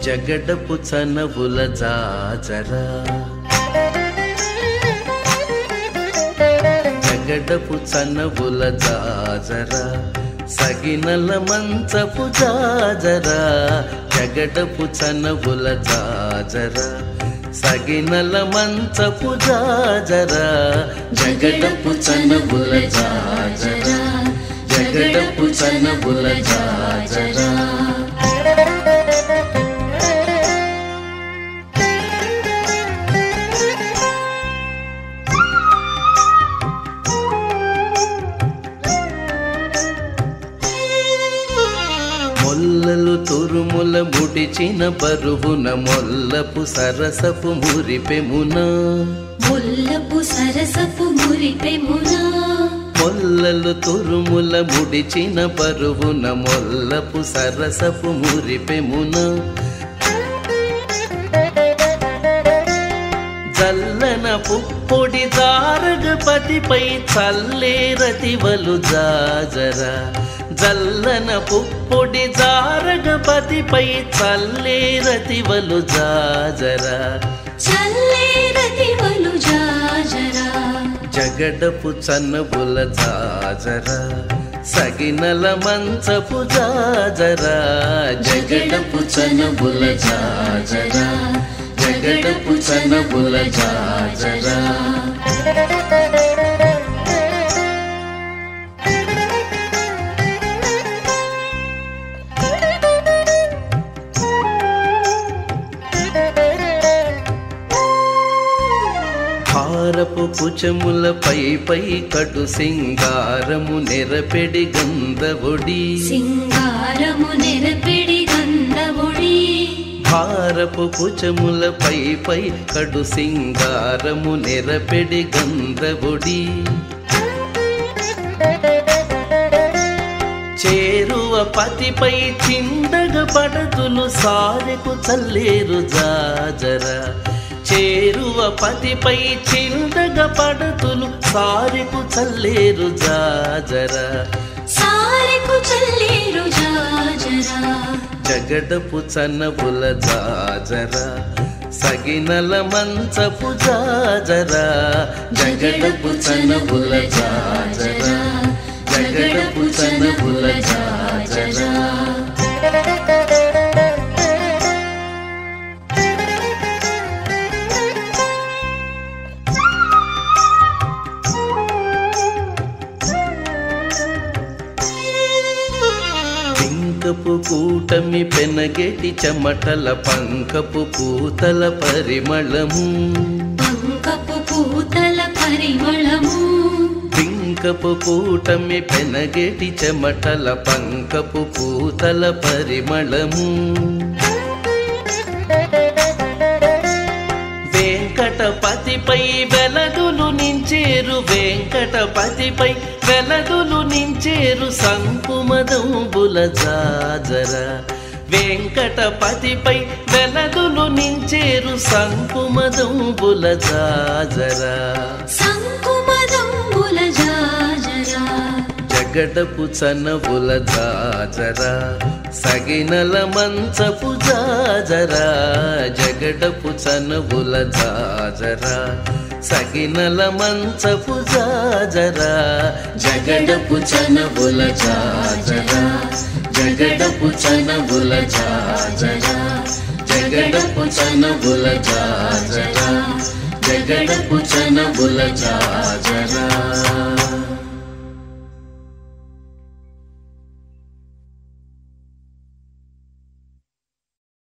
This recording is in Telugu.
జగడపు చనవుల జాజరా జగడపు చనవుల జాజరా సగినల మంచపు జాజరా జగడపు చనవుల జాజరా సగినల మంచపు జాజరా జగడపు చనవుల జాజరా జగడపు చనవుల జాజరా మొల్లలు తురుముల ముడిచిన బరువున మొల్లపు సరసపు మురిపెమున ముల్లపు సరసపు మురిపెమునా మొల్లలు తురుముల ముడిచిన బరువున మొల్లపు సరసపు మురిపెమున జల్లన పుప్పొడి జారగపతిపై చల్లేరతివలు జాజరా జల్లన పుప్పొడి జారగపతిపై చల్లేరతివలు జాజరా చల్లేరతివలు జాజరా జగడపు చన్నబుల జాజరా సగినల మంచపు జాజరా జగడపు చనబుల జాజరా జగడపు చనబుల జాజరా హారపు కుచముల పై పై కటు సింగారము నెరపెడి గంధవొడి సింగారము నెరపెడి గంధవుడి హారపు కుచముల పై పై కడు సింగారము నెరపెడి గంధవొడి చేరువ పతిపై చిందగ పడతులు సారెకు చల్లేరు జాజరా చేరువ పతిపై చిందగ పడతులు సారెకు చల్లేరు జాజరా సారెకు చల్లేరు జాజరా జగడపు చనబుల జాజరా సగినల మంచపు జాజరా జగడపు చనబుల జాజరా జగడపు చనబుల జాజరా పింకపు కూటమి పెనగెటి చెమటల పంకపు పూతల పరిమళము పంకపు పూతల పరిమళము పింకపు కూటమి పెనగెటి చెమటల పంకపు పూతల పరిమళము వెంకటపతిపై వెలదులు నించేరు వెంకటపతిపై వెలదులు నించేరు సంకుమదంబుల జాజర వెంకటపతిపై వెలదులు నించేరు సంకుమదంబుల జాజర సంకుమదంబుల జాజరా జగడపు చనబుల జాజరా సగినల మంచపు జాజరా జగడపు చనబుల జాజరా సగినల మంచపు జాజరా జగడపు చనబుల జాజరా జగడపు చనబుల జాజరా జగడపు చనబుల జాజరా జగడపు చనబుల జాజరా